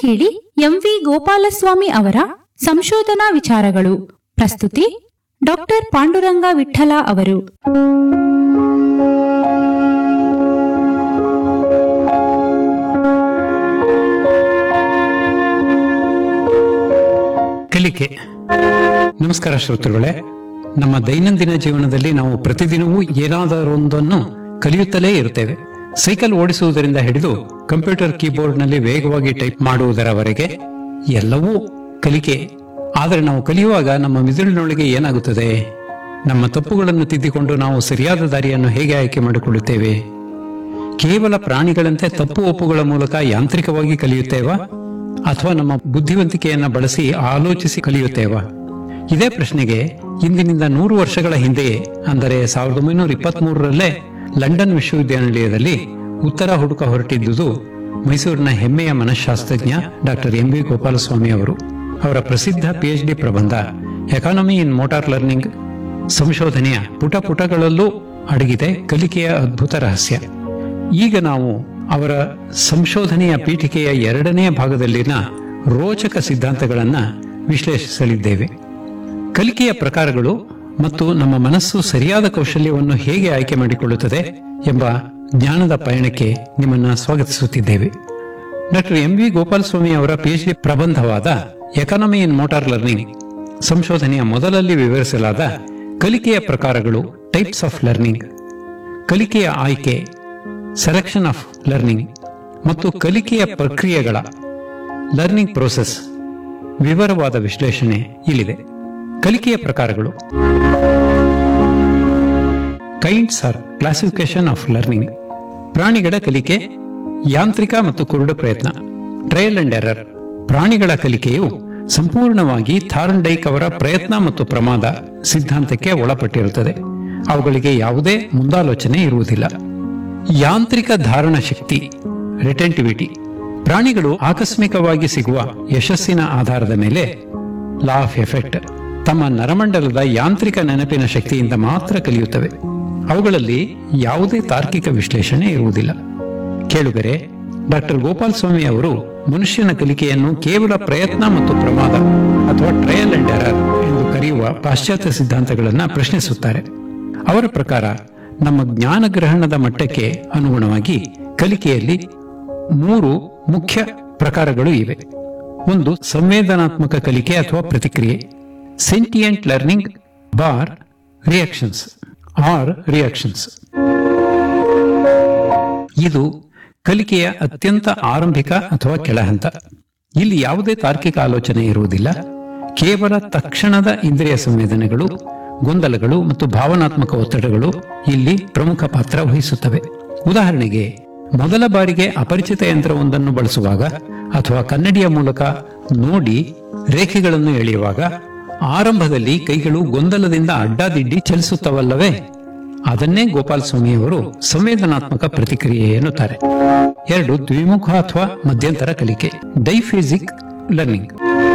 ಕೇಳಿ ಎಂವಿ ಗೋಪಾಲಸ್ವಾಮಿ ಅವರ ಸಂಶೋಧನಾ ವಿಚಾರಗಳು ಪ್ರಸ್ತುತಿ ಡಾಕ್ಟರ್ ಪಾಂಡುರಂಗ ವಿಠಲ ಅವರು ಕಲಿಕೆ ನಮಸ್ಕಾರ ಶ್ರೋತೃಗಳೇ ನಮ್ಮ ದೈನಂದಿನ ಜೀವನದಲ್ಲಿ ನಾವು ಪ್ರತಿದಿನವೂ ಏನಾದರೊಂದನ್ನು ಕಲಿಯುತ್ತಲೇ ಇರುತ್ತೇವೆ ಸೈಕಲ್ ಓಡಿಸುವುದರಿಂದ ಹಿಡಿದು ಕಂಪ್ಯೂಟರ್ ಕೀಬೋರ್ಡ್ನಲ್ಲಿ ವೇಗವಾಗಿ ಟೈಪ್ ಮಾಡುವುದರವರೆಗೆ ಎಲ್ಲವೂ ಕಲಿಕೆ ಆದರೆ ನಾವು ಕಲಿಯುವಾಗ ನಮ್ಮ ಮಿದುಳಿನೊಳಗೆ ಏನಾಗುತ್ತದೆ ನಮ್ಮ ತಪ್ಪುಗಳನ್ನು ತಿದ್ದಿಕೊಂಡು ನಾವು ಸರಿಯಾದ ದಾರಿಯನ್ನು ಹೇಗೆ ಆಯ್ಕೆ ಮಾಡಿಕೊಳ್ಳುತ್ತೇವೆ ಕೇವಲ ಪ್ರಾಣಿಗಳಂತೆ ತಪ್ಪು ಒಪ್ಪುಗಳ ಮೂಲಕ ಯಾಂತ್ರಿಕವಾಗಿ ಕಲಿಯುತ್ತೇವಾ ಅಥವಾ ನಮ್ಮ ಬುದ್ಧಿವಂತಿಕೆಯನ್ನ ಬಳಸಿ ಆಲೋಚಿಸಿ ಕಲಿಯುತ್ತೇವಾ ಇದೇ ಪ್ರಶ್ನೆಗೆ ಇಂದಿನಿಂದ ನೂರು ವರ್ಷಗಳ ಹಿಂದೆಯೇ ಅಂದರೆ ಸಾವಿರದ ಒಂಬೈನೂರ ಇಪ್ಪತ್ತ್ ಮೂರರಲ್ಲೇ ಲಂಡನ್ ವಿಶ್ವವಿದ್ಯಾನಿಲಯದಲ್ಲಿ ಉತ್ತರ ಹುಡುಕ ಹೊರಟಿದ್ದುದು ಮೈಸೂರಿನ ಹೆಮ್ಮೆಯ ಮನಃಶಾಸ್ತ್ರಜ್ಞ ಡಾಕ್ಟರ್ ಎಂ ವಿ ಗೋಪಾಲಸ್ವಾಮಿ ಅವರು ಅವರ ಪ್ರಸಿದ್ಧ ಪಿಎಚ್ ಡಿ ಪ್ರಬಂಧ ಎಕಾನಮಿ ಇನ್ ಮೋಟಾರ್ ಲರ್ನಿಂಗ್ ಸಂಶೋಧನೆಯ ಪುಟ ಪುಟಗಳಲ್ಲೂ ಅಡಗಿದೆ ಕಲಿಕೆಯ ಅದ್ಭುತ ರಹಸ್ಯ ಈಗ ನಾವು ಅವರ ಸಂಶೋಧನೆಯ ಪೀಠಿಕೆಯ ಎರಡನೇ ಭಾಗದಲ್ಲಿನ ರೋಚಕ ಸಿದ್ಧಾಂತಗಳನ್ನು ವಿಶ್ಲೇಷಿಸಲಿದ್ದೇವೆ ಕಲಿಕೆಯ ಪ್ರಕಾರಗಳು ಮತ್ತು ನಮ್ಮ ಮನಸ್ಸು ಸರಿಯಾದ ಕೌಶಲ್ಯವನ್ನು ಹೇಗೆ ಆಯ್ಕೆ ಮಾಡಿಕೊಳ್ಳುತ್ತದೆ ಎಂಬ ಜ್ಞಾನದ ಪಯಣಕ್ಕೆ ನಿಮ್ಮನ್ನ ಸ್ವಾಗತಿಸುತ್ತಿದ್ದೇವೆ ಡಾಕ್ಟರ್ ಎಂ ವಿ ಗೋಪಾಲಸ್ವಾಮಿ ಅವರ ಪಿಎಚ್ಡಿ ಪ್ರಬಂಧವಾದ ಎಕಾನಮಿ ಇನ್ ಮೋಟಾರ್ ಲರ್ನಿಂಗ್ ಸಂಶೋಧನೆಯ ಮೊದಲಲ್ಲಿ ವಿವರಿಸಲಾದ ಕಲಿಕೆಯ ಪ್ರಕಾರಗಳು ಟೈಪ್ಸ್ ಆಫ್ ಲರ್ನಿಂಗ್ ಕಲಿಕೆಯ ಆಯ್ಕೆ ಸೆಲೆಕ್ಷನ್ ಆಫ್ ಲರ್ನಿಂಗ್ ಮತ್ತು ಕಲಿಕೆಯ ಪ್ರಕ್ರಿಯೆಗಳ ಲರ್ನಿಂಗ್ ಪ್ರೋಸೆಸ್ ವಿವರವಾದ ವಿಶ್ಲೇಷಣೆ ಇಲ್ಲಿದೆ ಕಲಿಕೆಯ ಪ್ರಕಾರಗಳು kinds or classification of learning ಪ್ರಾಣಿಗಳ ಕಲಿಕೆ ಯಾಂತ್ರಿಕ ಮತ್ತು ಕುರುಡು ಪ್ರಯತ್ನ ಟ್ರಯಲ್ ಅಂಡ್ ಎರರ್ ಪ್ರಾಣಿಗಳ ಕಲಿಕೆಯು ಸಂಪೂರ್ಣವಾಗಿ ಥಾರ್ನ್ಡೈಕ್ ಅವರ ಪ್ರಯತ್ನ ಮತ್ತು ಪ್ರಮಾದ ಸಿದ್ಧಾಂತಕ್ಕೆ ಒಳಪಟ್ಟಿರುತ್ತದೆ ಅವುಗಳಿಗೆ ಯಾವುದೇ ಮುಂದಾಲೋಚನೆ ಇರುವುದಿಲ್ಲ ಯಾಂತ್ರಿಕ ಧಾರಣ ಶಕ್ತಿ ರಿಟೆಂಟಿವಿಟಿ ಪ್ರಾಣಿಗಳು ಆಕಸ್ಮಿಕವಾಗಿ ಸಿಗುವ ಯಶಸ್ಸಿನ ಆಧಾರದ ಮೇಲೆ ಲಾ ಆಫ್ ಎಫೆಕ್ಟ್ ತಮ್ಮ ನರಮಂಡಲದ ಯಾಂತ್ರಿಕ ನೆನಪಿನ ಶಕ್ತಿಯಿಂದ ಮಾತ್ರ ಕಲಿಯುತ್ತವೆ ಅವುಗಳಲ್ಲಿ ಯಾವುದೇ ತಾರ್ಕಿಕ ವಿಶ್ಲೇಷಣೆ ಇರುವುದಿಲ್ಲ ಕೇಳುಗರೆ ಡಾಕ್ಟರ್ ಗೋಪಾಲ್ ಸ್ವಾಮಿ ಅವರು ಮನುಷ್ಯನ ಕಲಿಕೆಯನ್ನು ಕೇವಲ ಪ್ರಯತ್ನ ಮತ್ತು ಪ್ರಮಾದ ಅಥವಾ ಟ್ರಯಲ್ ಅಂಡ್ ಎರರ್ ಎಂದು ಕರೆಯುವ ಪಾಶ್ಚಾತ್ಯ ಸಿದ್ಧಾಂತಗಳನ್ನು ಪ್ರಶ್ನಿಸುತ್ತಾರೆ ಅವರ ಪ್ರಕಾರ ನಮ್ಮ ಜ್ಞಾನ ಗ್ರಹಣದ ಮಟ್ಟಕ್ಕೆ ಅನುಗುಣವಾಗಿ ಕಲಿಕೆಯಲ್ಲಿ ಮೂರು ಮುಖ್ಯ ಪ್ರಕಾರಗಳು ಇವೆ ಒಂದು ಸಂವೇದನಾತ್ಮಕ ಕಲಿಕೆ ಅಥವಾ ಪ್ರತಿಕ್ರಿಯೆ sentient learning bar reactions or reactions ಇದು ಕಲಿಕೆಯ ಅತ್ಯಂತ ಆರಂಭಿಕ ಅಥವಾ ಕೆಳಹಂತ ಇಲ್ಲಿ ಯಾವುದೇ ತಾರ್ಕಿಕ ಆಲೋಚನೆ ಇರುವುದಿಲ್ಲ ಕೇವಲ ತಕ್ಷಣದ ಇಂದ್ರಿಯ ಸಂವೇದನೆಗಳು ಗೊಂದಲಗಳು ಮತ್ತು ಭಾವನಾತ್ಮಕ ಒತ್ತಡಗಳು ಇಲ್ಲಿ ಪ್ರಮುಖ ಪಾತ್ರ ವಹಿಸುತ್ತವೆ ಉದಾಹರಣೆಗೆ ಮೊದಲ ಬಾರಿಗೆ ಅಪರಿಚಿತ ಯಂತ್ರವೊಂದನ್ನು ಬಳಸುವಾಗ ಅಥವಾ ಕನ್ನಡಿಯ ಮೂಲಕ ನೋಡಿ ರೇಖೆಗಳನ್ನು ಎಳೆಯುವಾಗ ಆರಂಭದಲ್ಲಿ ಕೈಗಳು ಗೊಂದಲದಿಂದ ಅಡ್ಡಾದಿಡ್ಡಿ ಚಲಿಸುತ್ತವಲ್ಲವೇ ಅದನ್ನೇ ಗೋಪಾಲ್ ಸ್ವಾಮಿಯವರು ಸಂವೇದನಾತ್ಮಕ ಪ್ರತಿಕ್ರಿಯೆ ಎನ್ನುತ್ತಾರೆ ಎರಡು ದ್ವಿಮುಖ ಅಥವಾ ಮಧ್ಯಂತರ ಕಲಿಕೆ ಡೈಫಿಸಿಕ್ ಲರ್ನಿಂಗ್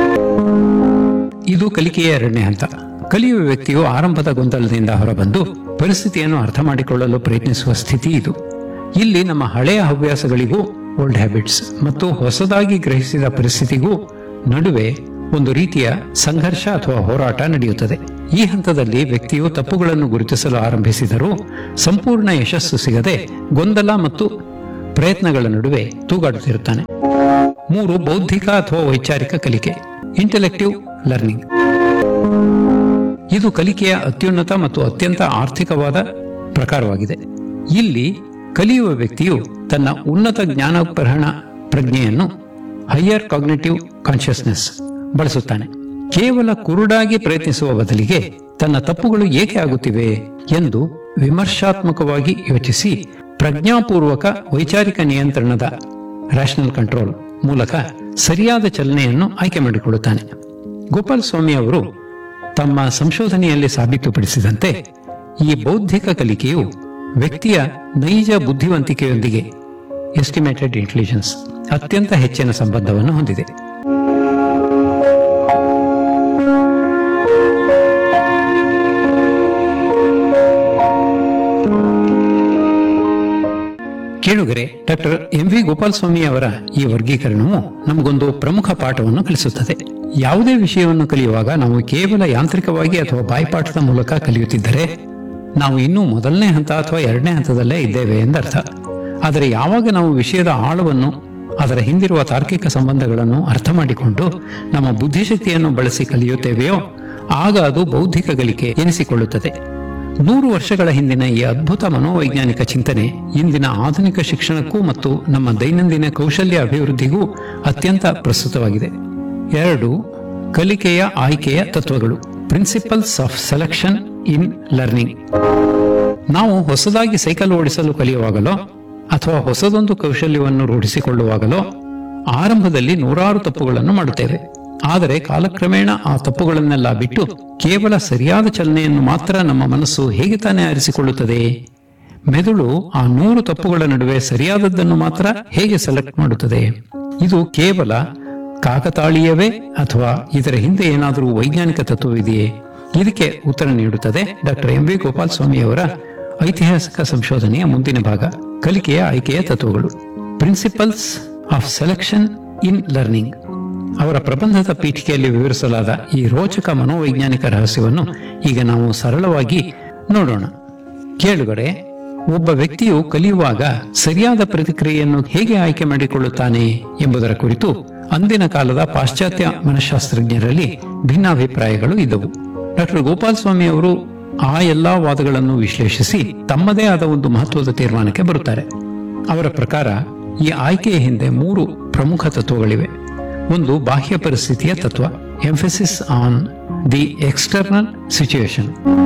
ಇದು ಕಲಿಕೆಯ ಎರಡನೇ ಹಂತ ಕಲಿಯುವ ವ್ಯಕ್ತಿಯು ಆರಂಭದ ಗೊಂದಲದಿಂದ ಹೊರಬಂದು ಪರಿಸ್ಥಿತಿಯನ್ನು ಅರ್ಥ ಮಾಡಿಕೊಳ್ಳಲು ಪ್ರಯತ್ನಿಸುವ ಸ್ಥಿತಿ ಇದು ಇಲ್ಲಿ ನಮ್ಮ ಹಳೆಯ ಹವ್ಯಾಸಗಳಿಗೂ ಓಲ್ಡ್ ಹ್ಯಾಬಿಟ್ಸ್ ಮತ್ತು ಹೊಸದಾಗಿ ಗ್ರಹಿಸಿದ ಪರಿಸ್ಥಿತಿಗೂ ನಡುವೆ ಒಂದು ರೀತಿಯ ಸಂಘರ್ಷ ಅಥವಾ ಹೋರಾಟ ನಡೆಯುತ್ತದೆ ಈ ಹಂತದಲ್ಲಿ ವ್ಯಕ್ತಿಯು ತಪ್ಪುಗಳನ್ನು ಗುರುತಿಸಲು ಆರಂಭಿಸಿದರೂ ಸಂಪೂರ್ಣ ಯಶಸ್ಸು ಸಿಗದೆ ಗೊಂದಲ ಮತ್ತು ಪ್ರಯತ್ನಗಳ ನಡುವೆ ತೂಗಾಡುತ್ತಿರುತ್ತಾನೆ ಮೂರು ಬೌದ್ಧಿಕ ಅಥವಾ ವೈಚಾರಿಕ ಕಲಿಕೆ ಇಂಟೆಲೆಕ್ಟಿವ್ ಲರ್ನಿಂಗ್ ಇದು ಕಲಿಕೆಯ ಅತ್ಯುನ್ನತ ಮತ್ತು ಅತ್ಯಂತ ಆರ್ಥಿಕವಾದ ಪ್ರಕಾರವಾಗಿದೆ ಇಲ್ಲಿ ಕಲಿಯುವ ವ್ಯಕ್ತಿಯು ತನ್ನ ಉನ್ನತ ಜ್ಞಾನಗ್ರಹಣ ಪ್ರಜ್ಞೆಯನ್ನು ಹೈಯರ್ ಕಾಗ್ನೇಟಿವ್ ಕಾನ್ಶಿಯಸ್ನೆಸ್ ಬಳಸುತ್ತಾನೆ ಕೇವಲ ಕುರುಡಾಗಿ ಪ್ರಯತ್ನಿಸುವ ಬದಲಿಗೆ ತನ್ನ ತಪ್ಪುಗಳು ಏಕೆ ಆಗುತ್ತಿವೆ ಎಂದು ವಿಮರ್ಶಾತ್ಮಕವಾಗಿ ಯೋಚಿಸಿ ಪ್ರಜ್ಞಾಪೂರ್ವಕ ವೈಚಾರಿಕ ನಿಯಂತ್ರಣದ ರ್ಯಾಷನಲ್ ಕಂಟ್ರೋಲ್ ಮೂಲಕ ಸರಿಯಾದ ಚಲನೆಯನ್ನು ಆಯ್ಕೆ ಮಾಡಿಕೊಳ್ಳುತ್ತಾನೆ ಗೋಪಾಲ್ ಸ್ವಾಮಿ ಅವರು ತಮ್ಮ ಸಂಶೋಧನೆಯಲ್ಲಿ ಸಾಬೀತುಪಡಿಸಿದಂತೆ ಈ ಬೌದ್ಧಿಕ ಕಲಿಕೆಯು ವ್ಯಕ್ತಿಯ ನೈಜ ಬುದ್ಧಿವಂತಿಕೆಯೊಂದಿಗೆ ಎಸ್ಟಿಮೇಟೆಡ್ ಇಂಟೆಲಿಜೆನ್ಸ್ ಅತ್ಯಂತ ಹೆಚ್ಚಿನ ಸಂಬಂಧವನ್ನು ಹೊಂದಿದೆ ಕೇಳುಗರೆ ಡಾಕ್ಟರ್ ಎಂ ವಿ ಗೋಪಾಲಸ್ವಾಮಿ ಅವರ ಈ ವರ್ಗೀಕರಣವು ನಮಗೊಂದು ಪ್ರಮುಖ ಪಾಠವನ್ನು ಕಲಿಸುತ್ತದೆ ಯಾವುದೇ ವಿಷಯವನ್ನು ಕಲಿಯುವಾಗ ನಾವು ಕೇವಲ ಯಾಂತ್ರಿಕವಾಗಿ ಅಥವಾ ಬಾಯ್ಪಾಠದ ಮೂಲಕ ಕಲಿಯುತ್ತಿದ್ದರೆ ನಾವು ಇನ್ನೂ ಮೊದಲನೇ ಹಂತ ಅಥವಾ ಎರಡನೇ ಹಂತದಲ್ಲೇ ಇದ್ದೇವೆ ಎಂದರ್ಥ ಆದರೆ ಯಾವಾಗ ನಾವು ವಿಷಯದ ಆಳವನ್ನು ಅದರ ಹಿಂದಿರುವ ತಾರ್ಕಿಕ ಸಂಬಂಧಗಳನ್ನು ಅರ್ಥ ಮಾಡಿಕೊಂಡು ನಮ್ಮ ಬುದ್ಧಿಶಕ್ತಿಯನ್ನು ಬಳಸಿ ಕಲಿಯುತ್ತೇವೆಯೋ ಆಗ ಅದು ಬೌದ್ಧಿಕ ಗಳಿಕೆ ಎನಿಸಿಕೊಳ್ಳುತ್ತದೆ ನೂರು ವರ್ಷಗಳ ಹಿಂದಿನ ಈ ಅದ್ಭುತ ಮನೋವೈಜ್ಞಾನಿಕ ಚಿಂತನೆ ಇಂದಿನ ಆಧುನಿಕ ಶಿಕ್ಷಣಕ್ಕೂ ಮತ್ತು ನಮ್ಮ ದೈನಂದಿನ ಕೌಶಲ್ಯ ಅಭಿವೃದ್ಧಿಗೂ ಅತ್ಯಂತ ಪ್ರಸ್ತುತವಾಗಿದೆ ಎರಡು ಕಲಿಕೆಯ ಆಯ್ಕೆಯ ತತ್ವಗಳು principles of selection in learning ನಾವು ಹೊಸದಾಗಿ ಸೈಕಲ್ ಓಡಿಸಲು ಕಲಿಯುವಾಗಲೋ ಅಥವಾ ಹೊಸದೊಂದು ಕೌಶಲ್ಯವನ್ನು ರೂಢಿಸಿಕೊಳ್ಳುವಾಗಲೋ ಆರಂಭದಲ್ಲಿ ನೂರಾರು ತಪ್ಪುಗಳನ್ನು ಮಾಡುತ್ತೇವೆ ಆದರೆ ಕಾಲಕ್ರಮೇಣ ಆ ತಪ್ಪುಗಳನ್ನೆಲ್ಲ ಬಿಟ್ಟು ಕೇವಲ ಸರಿಯಾದ ಚಲನೆಯನ್ನು ಮಾತ್ರ ನಮ್ಮ ಮನಸ್ಸು ಹೇಗೆ ತಾನೇ ಆರಿಸಿಕೊಳ್ಳುತ್ತದೆ ಮೆದುಳು ಆ ನೂರು ತಪ್ಪುಗಳ ನಡುವೆ ಸರಿಯಾದದ್ದನ್ನು ಮಾತ್ರ ಹೇಗೆ ಸೆಲೆಕ್ಟ್ ಮಾಡುತ್ತದೆ ಇದು ಕೇವಲ ಕಾಕತಾಳೀಯವೇ ಅಥವಾ ಇದರ ಹಿಂದೆ ಏನಾದರೂ ವೈಜ್ಞಾನಿಕ ತತ್ವವಿದೆಯೇ ಇದಕ್ಕೆ ಉತ್ತರ ನೀಡುತ್ತದೆ doctor M V Gopal Swamy ಅವರ ಐತಿಹಾಸಿಕ ಸಂಶೋಧನೆಯ ಮುಂದಿನ ಭಾಗ ಕಲಿಕೆಯ ಆಯ್ಕೆಯ ತತ್ವಗಳು principles of selection in learning ಅವರ ಪ್ರಬಂಧದ ಪೀಠಿಕೆಯಲ್ಲಿ ವಿವರಿಸಲಾದ ಈ ರೋಚಕ ಮನೋವೈಜ್ಞಾನಿಕ ರಹಸ್ಯವನ್ನು ಈಗ ನಾವು ಸರಳವಾಗಿ ನೋಡೋಣ ಕೇಳುಗಡೆ ಒಬ್ಬ ವ್ಯಕ್ತಿಯು ಕಲಿಯುವಾಗ ಸರಿಯಾದ ಪ್ರತಿಕ್ರಿಯೆಯನ್ನು ಹೇಗೆ ಆಯ್ಕೆ ಮಾಡಿಕೊಳ್ಳುತ್ತಾನೆ ಎಂಬುದರ ಕುರಿತು ಅಂದಿನ ಕಾಲದ ಪಾಶ್ಚಾತ್ಯ ಮನಃಶಾಸ್ತ್ರಜ್ಞರಲ್ಲಿ ಭಿನ್ನಾಭಿಪ್ರಾಯಗಳು ಇದ್ದವು ಡಾಕ್ಟರ್ ಗೋಪಾಲ್ ಸ್ವಾಮಿ ಅವರು ಆ ಎಲ್ಲಾ ವಾದಗಳನ್ನು ವಿಶ್ಲೇಷಿಸಿ ತಮ್ಮದೇ ಆದ ಒಂದು ಮಹತ್ವದ ತೀರ್ಮಾನಕ್ಕೆ ಬರುತ್ತಾರೆ ಅವರ ಪ್ರಕಾರ ಈ ಆಯ್ಕೆಯ ಹಿಂದೆ ಮೂರು ಪ್ರಮುಖ ತತ್ವಗಳಿವೆ ಒಂದು ಬಾಹ್ಯ ಪರಿಸ್ಥಿತಿಯ ತತ್ವ emphasis on the external situation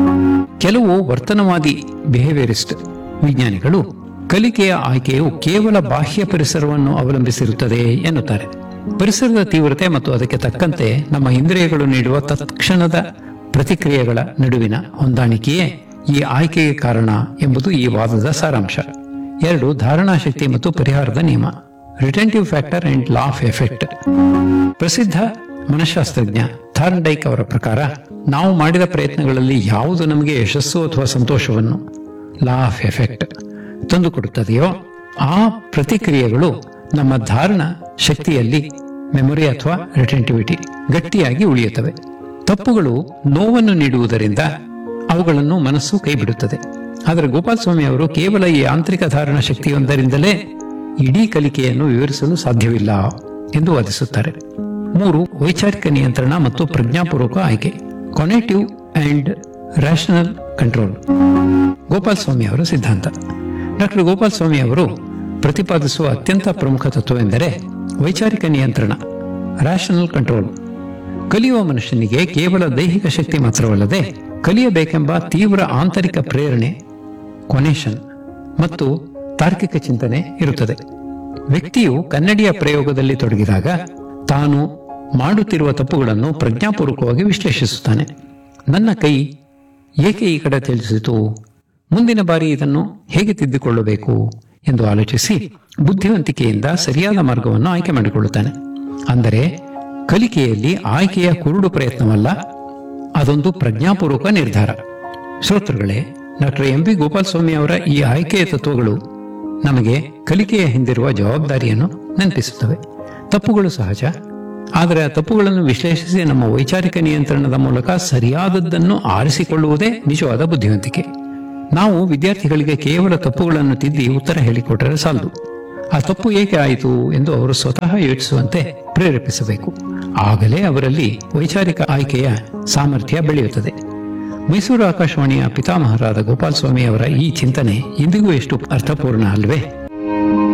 ಕೆಲವು ವರ್ತನವಾದಿ ಬಿಹೇವಿಯರಿಸ್ಟ್ ವಿಜ್ಞಾನಿಗಳು ಕಲಿಕೆಯ ಆಯ್ಕೆಯು ಕೇವಲ ಬಾಹ್ಯ ಪರಿಸರವನ್ನು ಅವಲಂಬಿಸಿರುತ್ತದೆ ಎನ್ನುತ್ತಾರೆ ಪರಿಸರದ ತೀವ್ರತೆ ಮತ್ತು ಅದಕ್ಕೆ ತಕ್ಕಂತೆ ನಮ್ಮ ಇಂದ್ರಿಯಗಳು ನೀಡುವ ತತ್ಕ್ಷಣದ ಪ್ರತಿಕ್ರಿಯೆಗಳ ನಡುವಿನ ಹೊಂದಾಣಿಕೆಯೇ ಈ ಆಯ್ಕೆಗೆ ಕಾರಣ ಎಂಬುದು ಈ ವಾದದ ಸಾರಾಂಶ ಎರಡು ಧಾರಣಾ ಶಕ್ತಿ ಮತ್ತು ಪರಿಹಾರದ ನಿಯಮ retentive factor and law of effect ಪ್ರಸಿದ್ಧ ಮನಃಶಾಸ್ತ್ರಜ್ಞ ಥಾರ್ನ್ಡೈಕ್ ಅವರ ಪ್ರಕಾರ ನಾವು ಮಾಡಿದ ಪ್ರಯತ್ನಗಳಲ್ಲಿ ಯಾವುದು ನಮಗೆ ಯಶಸ್ಸು ಅಥವಾ ಸಂತೋಷವನ್ನು ಲಾ ಆಫ್ ಎಫೆಕ್ಟ್ ತಂದುಕೊಡುತ್ತದೆಯೋ ಆ ಪ್ರತಿಕ್ರಿಯೆಗಳು ನಮ್ಮ ಧಾರಣ ಶಕ್ತಿಯಲ್ಲಿ ಮೆಮೊರಿ ಅಥವಾ ರಿಟೆಂಟಿವಿಟಿ ಗಟ್ಟಿಯಾಗಿ ಉಳಿಯುತ್ತವೆ ತಪ್ಪುಗಳು ನೋವನ್ನು ನೀಡುವುದರಿಂದ ಅವುಗಳನ್ನು ಮನಸ್ಸು ಕೈಬಿಡುತ್ತದೆ ಆದರೆ ಗೋಪಾಲ್ ಸ್ವಾಮಿ ಅವರು ಕೇವಲ ಈ ಯಾಂತ್ರಿಕ ಧಾರಣ ಶಕ್ತಿಯೊಂದರಿಂದಲೇ ಇಡೀ ಕಲಿಕೆಯನ್ನು ವಿವರಿಸಲು ಸಾಧ್ಯವಿಲ್ಲ ಎಂದು ವಾದಿಸುತ್ತಾರೆ ಮೂರು ವೈಚಾರಿಕ ನಿಯಂತ್ರಣ ಮತ್ತು ಪ್ರಜ್ಞಾಪೂರ್ವಕ ಆಯ್ಕೆ conative and rational control Gopal Swamy ಅವರ ಸಿದ್ಧಾಂತ ಡಾಕ್ಟರ್ ಗೋಪಾಲ್ ಸ್ವಾಮಿ ಅವರು ಪ್ರತಿಪಾದಿಸುವ ಅತ್ಯಂತ ಪ್ರಮುಖ ತತ್ವವೆಂದರೆ ವೈಚಾರಿಕ ನಿಯಂತ್ರಣ ರ್ಯಾಷನಲ್ ಕಂಟ್ರೋಲ್ ಕಲಿಯುವ ಮನುಷ್ಯನಿಗೆ ಕೇವಲ ದೈಹಿಕ ಶಕ್ತಿ ಮಾತ್ರವಲ್ಲದೆ ಕಲಿಯಬೇಕೆಂಬ ತೀವ್ರ ಆಂತರಿಕ ಪ್ರೇರಣೆ ಕೊನೇಷನ್ ಮತ್ತು ತಾರ್ಕಿಕ ಚಿಂತನೆ ಇರುತ್ತದೆ ವ್ಯಕ್ತಿಯು ಕನ್ನಡಿಯ ಪ್ರಯೋಗದಲ್ಲಿ ತೊಡಗಿದಾಗ ತಾನು ಮಾಡುತ್ತಿರುವ ತಪ್ಪುಗಳನ್ನು ಪ್ರಜ್ಞಾಪೂರ್ವಕವಾಗಿ ವಿಶ್ಲೇಷಿಸುತ್ತಾನೆ ನನ್ನ ಕೈ ಏಕೆ ಈ ಕಡೆ ತಿಳಿಸಿತು ಮುಂದಿನ ಬಾರಿ ಇದನ್ನು ಹೇಗೆ ತಿದ್ದಿಕೊಳ್ಳಬೇಕು ಎಂದು ಆಲೋಚಿಸಿ ಬುದ್ಧಿವಂತಿಕೆಯಿಂದ ಸರಿಯಾದ ಮಾರ್ಗವನ್ನು ಆಯ್ಕೆ ಮಾಡಿಕೊಳ್ಳುತ್ತಾನೆ ಅಂದರೆ ಕಲಿಕೆಯಲ್ಲಿ ಆಯ್ಕೆಯ ಕುರುಡು ಪ್ರಯತ್ನವಲ್ಲ ಅದೊಂದು ಪ್ರಜ್ಞಾಪೂರ್ವಕ ನಿರ್ಧಾರ ಶ್ರೋತೃಗಳೇ doctor M B Gopal Swamy ಅವರ ಈ ಆಯ್ಕೆಯ ತತ್ವಗಳು ನಮಗೆ ಕಲಿಕೆಯ ಹಿಂದಿರುವ ಜವಾಬ್ದಾರಿಯನ್ನು ನೆನಪಿಸುತ್ತವೆ ತಪ್ಪುಗಳು ಸಹಜ ಆದರೆ ಆ ತಪ್ಪುಗಳನ್ನು ವಿಶ್ಲೇಷಿಸಿ ನಮ್ಮ ವೈಚಾರಿಕ ನಿಯಂತ್ರಣದ ಮೂಲಕ ಸರಿಯಾದದ್ದನ್ನು ಆರಿಸಿಕೊಳ್ಳುವುದೇ ನಿಜವಾದ ಬುದ್ಧಿವಂತಿಕೆ ನಾವು ವಿದ್ಯಾರ್ಥಿಗಳಿಗೆ ಕೇವಲ ತಪ್ಪುಗಳನ್ನು ತಿದ್ದಿ ಉತ್ತರ ಹೇಳಿಕೊಟ್ಟರೆ ಸಾಲದು ಆ ತಪ್ಪು ಏಕೆ ಆಯಿತು ಎಂದು ಅವರು ಸ್ವತಃ ಯೋಚಿಸುವಂತೆ ಪ್ರೇರೇಪಿಸಬೇಕು ಆಗಲೇ ಅವರಲ್ಲಿ ವೈಚಾರಿಕ ಆಯ್ಕೆಯ ಸಾಮರ್ಥ್ಯ ಬೆಳೆಯುತ್ತದೆ ಮೈಸೂರು ಆಕಾಶವಾಣಿಯ ಪಿತಾಮಹರಾದ ಗೋಪಾಲ್ ಸ್ವಾಮಿ ಅವರ ಈ ಚಿಂತನೆ ಇಂದಿಗೂ ಎಷ್ಟು ಅರ್ಥಪೂರ್ಣ ಅಲ್ವೇ